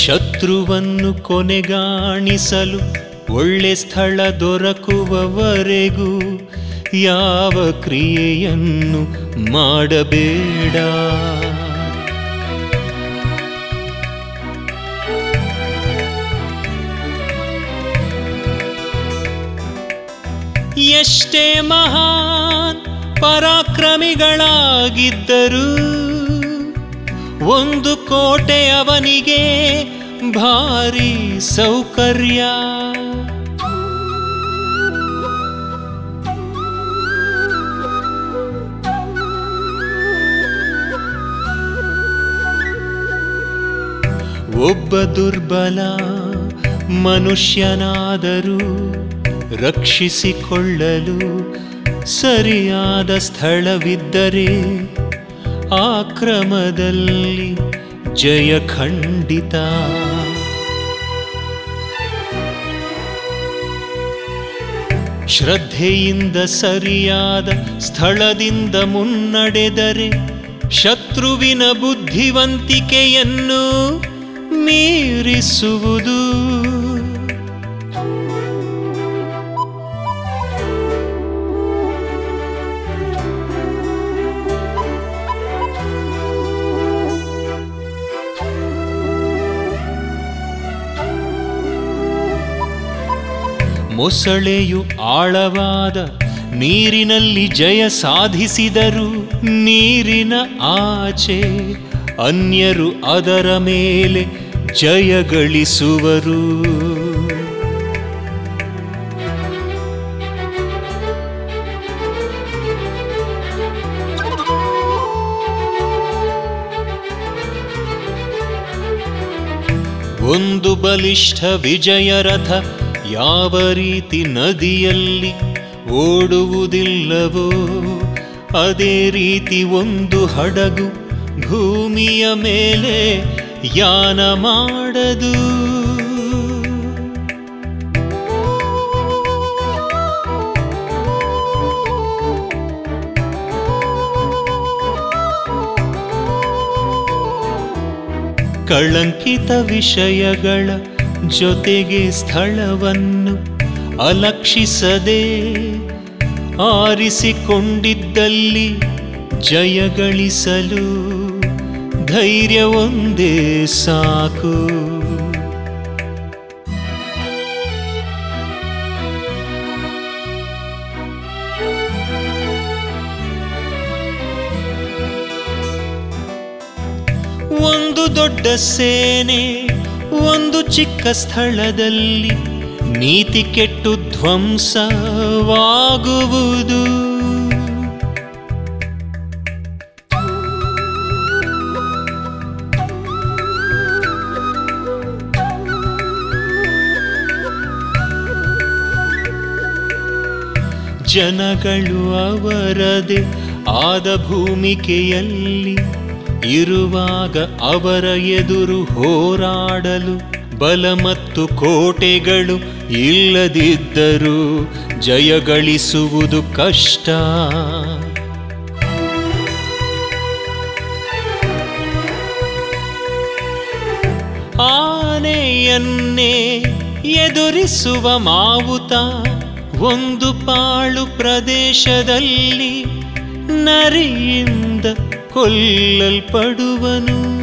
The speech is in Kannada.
ಶತ್ರುವನ್ನು ಕೊನೆಗಾಣಿಸಲು ಒಳ್ಳೆ ಸ್ಥಳ ದೊರಕುವವರೆಗೂ ಯಾವ ಕ್ರಿಯೆಯನ್ನು ಮಾಡಬೇಡ ಎಷ್ಟೇ ಮಹಾನ್ ಪರಾಕ್ರಮಿಗಳಾಗಿದ್ದರೂ ಒಂದು ಕೋಟೆ ಅವನಿಗೆ ಭಾರಿ ಸೌಕರ್ಯ ಒಬ್ಬ ದುರ್ಬಲ ಮನುಷ್ಯನಾದರೂ ರಕ್ಷಿಸಿಕೊಳ್ಳಲು ಸರಿಯಾದ ಸ್ಥಳವಿದ್ದರೆ ಆ ಕ್ರಮದಲ್ಲಿ ಜಯ ಖಂಡಿತ ಶ್ರದ್ಧೆಯಿಂದ ಸರಿಯಾದ ಸ್ಥಳದಿಂದ ಮುನ್ನಡೆದರೆ ಶತ್ರುವಿನ ಬುದ್ಧಿವಂತಿಕೆಯನ್ನು ಮೀರಿಸುವುದು ಮೊಸಳೆಯು ಆಳವಾದ ನೀರಿನಲ್ಲಿ ಜಯ ಸಾಧಿಸಿದರು ನೀರಿನ ಆಚೆ ಅನ್ಯರು ಅದರ ಮೇಲೆ ಜಯ ಗಳಿಸುವರು ಒಂದು ಬಲಿಷ್ಠ ವಿಜಯ ರಥ ಯಾವ ರೀತಿ ನದಿಯಲ್ಲಿ ಓಡುವುದಿಲ್ಲವೋ ಅದೇ ರೀತಿ ಒಂದು ಹಡಗು ಭೂಮಿಯ ಮೇಲೆ ಯಾನ ಮಾಡದು ಕಳಂಕಿತ ವಿಷಯಗಳ ಜೊತೆಗೆ ಸ್ಥಳವನ್ನು ಅಲಕ್ಷಿಸದೆ ಆರಿಸಿಕೊಂಡಿದ್ದಲ್ಲಿ ಜಯಗಳಿಸಲು ಧೈರ್ಯ ಒಂದೇ ಸಾಕು ಒಂದು ದೊಡ್ಡ ಸೇನೆ ಒಂದು ಚಿಕ್ಕ ಸ್ಥಳದಲ್ಲಿ ನೀತಿ ಕೆಟ್ಟು ಧ್ವಂಸವಾಗುವುದು ಜನಗಳು ಅವರದೇ ಆದ ಭೂಮಿಕೆಯಲ್ಲಿ ಇರುವಾಗ ಅವರ ಎದುರು ಹೋರಾಡಲು ಬಲ ಮತ್ತು ಕೋಟೆಗಳು ಇಲ್ಲದಿದ್ದರೂ ಜಯಗಳಿಸುವುದು ಕಷ್ಟ ಆನೆಯನ್ನೇ ಎದುರಿಸುವ ಮಾವುತ ಒಂದು ಪಾಳು ಪ್ರದೇಶದಲ್ಲಿ ನರಿಯಿಂದ ಕೊಲ್ಲಲ್ಪಡುವನು